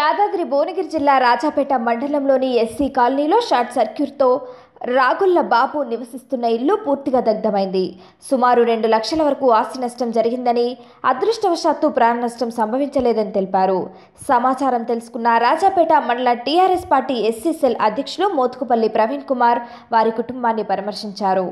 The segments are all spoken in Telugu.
యాదాద్రి భువనగిరి జిల్లా రాజాపేట మండలంలోని ఎస్సీ కాలనీలో షార్ట్ సర్క్యూట్తో రాగుళ్ల బాబు నివసిస్తున్న ఇల్లు పూర్తిగా దగ్ధమైంది సుమారు రెండు లక్షల వరకు ఆస్తి నష్టం జరిగిందని అదృష్టవశాత్తు ప్రాణ నష్టం సంభవించలేదని తెలిపారు సమాచారం తెలుసుకున్న రాజాపేట మండల టీఆర్ఎస్ పార్టీ ఎస్సీ సెల్ అధ్యక్షులు మోత్కుపల్లి ప్రవీణ్ కుమార్ వారి కుటుంబాన్ని పరామర్శించారు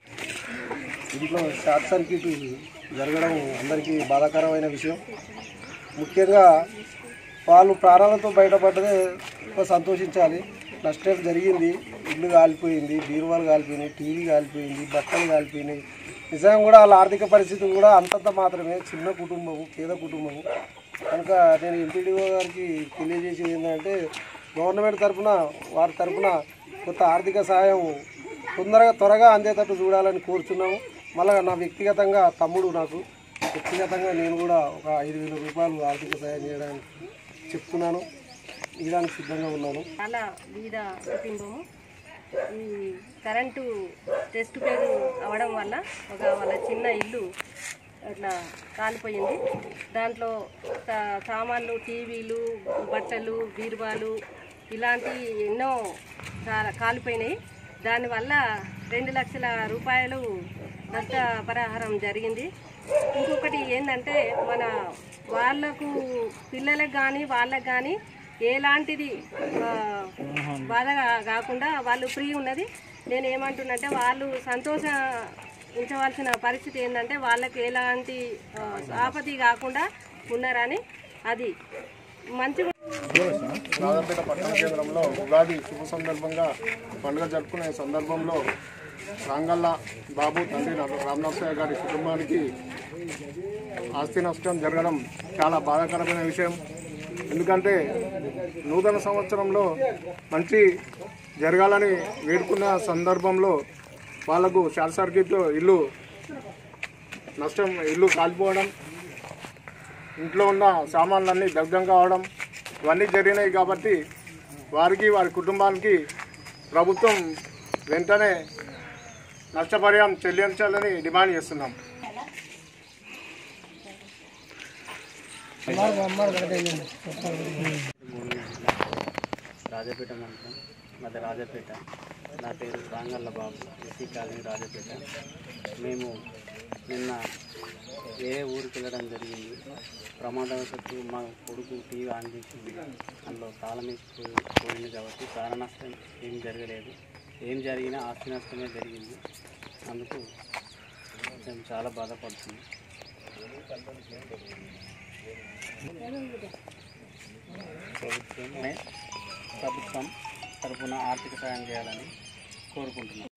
ఇంట్లో షార్ట్ సర్క్యూట్ జరగడం అందరికీ బాధాకరమైన విషయం ముఖ్యంగా వాళ్ళు ప్రాణాలతో బయటపడ్డదే ఎక్కువ సంతోషించాలి నష్టం జరిగింది ఇల్లు కాలిపోయింది బీరువాలు కాలిపోయినాయి టీవీ కాలిపోయింది బట్టలు కాలిపోయినాయి నిజంగా కూడా వాళ్ళ ఆర్థిక పరిస్థితి కూడా అంతంత మాత్రమే చిన్న కుటుంబము పేద కుటుంబము కనుక నేను ఎంపీడీఓ గారికి తెలియజేసేది ఏంటంటే గవర్నమెంట్ తరఫున వారి తరఫున కొంత ఆర్థిక సహాయం తొందరగా త్వరగా అందేటట్టు చూడాలని కోరుతున్నాము మళ్ళీ నా వ్యక్తిగతంగా తమ్ముడు నాకు వ్యక్తిగతంగా నేను కూడా ఒక ఐదు వేల రూపాయలు ఆర్థిక సహాయం చేయడానికి చెప్తున్నాను ఇవ్వడానికి సిద్ధంగా ఉన్నాను చాలా బీద కుటుంబము ఈ కరెంటు టెస్ట్ పేరు అవ్వడం వల్ల ఒక వాళ్ళ చిన్న ఇల్లు అట్లా కాలిపోయింది దాంట్లో సా- సామాన్లు టీవీలు బట్టలు బీరువాలు ఇలాంటి ఎన్నో చాలా కాలిపోయినాయి దానివల్ల రెండు లక్షల రూపాయలు నష్టపరిహారం జరిగింది ఇంకొకటి ఏంటంటే మన వాళ్ళకు పిల్లలకు కానీ వాళ్ళకు కానీ ఎలాంటిది ఆ, బాధ కాకుండా వాళ్ళు ఫ్రీ ఉన్నది నేను ఏమంటున్నంటే వాళ్ళు సంతోషించవలసిన పరిస్థితి ఏంటంటే వాళ్ళకి ఎలాంటి ఆ, ఆపతి కాకుండా ఉన్నారని అది మంచిగా రాజంపేట పట్టణ కేంద్రంలో ఉగాది శుభ సందర్భంగా పండుగ జరుపుకునే సందర్భంలో రాంగల్ల బాబు తండ్రి రామనరసయ్య గారి కుటుంబానికి ఆస్తి నష్టం జరగడం చాలా బాధాకరమైన విషయం ఎందుకంటే నూతన సంవత్సరంలో మంచి జరగాలని వేడుకున్న సందర్భంలో వాళ్లకు షార్ట్ సర్క్యూట్లో ఇల్లు నష్టం ఇల్లు కాలిపోవడం ఇంట్లో ఉన్న సామాన్లన్నీ దగ్ధం కావడం ఇవన్నీ జరిగినాయి కాబట్టి వారికి వారి కుటుంబానికి ప్రభుత్వం వెంటనే నష్టపరిహారం చెల్లించాలని డిమాండ్ చేస్తున్నాం రాజపేట మండలం మాది రాజపేట నా పేరు రాంగల్ల బాబు ఎస్సీ కాలనీ రాజపేట మేము నిన్న వేరే ఊరికి వెళ్ళడం జరిగింది ప్రమాదవశాత్తు మా కొడుకు టీవీ ఆన్ చేసింది అందులో తాళం వేసిపోయి పోయింది కాబట్టి ప్రాణ నష్టం ఏం జరగలేదు ఏం జరిగినా ఆస్తి నష్టమే జరిగింది అందుకు మేము చాలా బాధపడుతున్నాం ప్రభుత్వమే ప్రభుత్వం తరపున ఆర్థిక సాయం చేయాలని కోరుకుంటున్నాం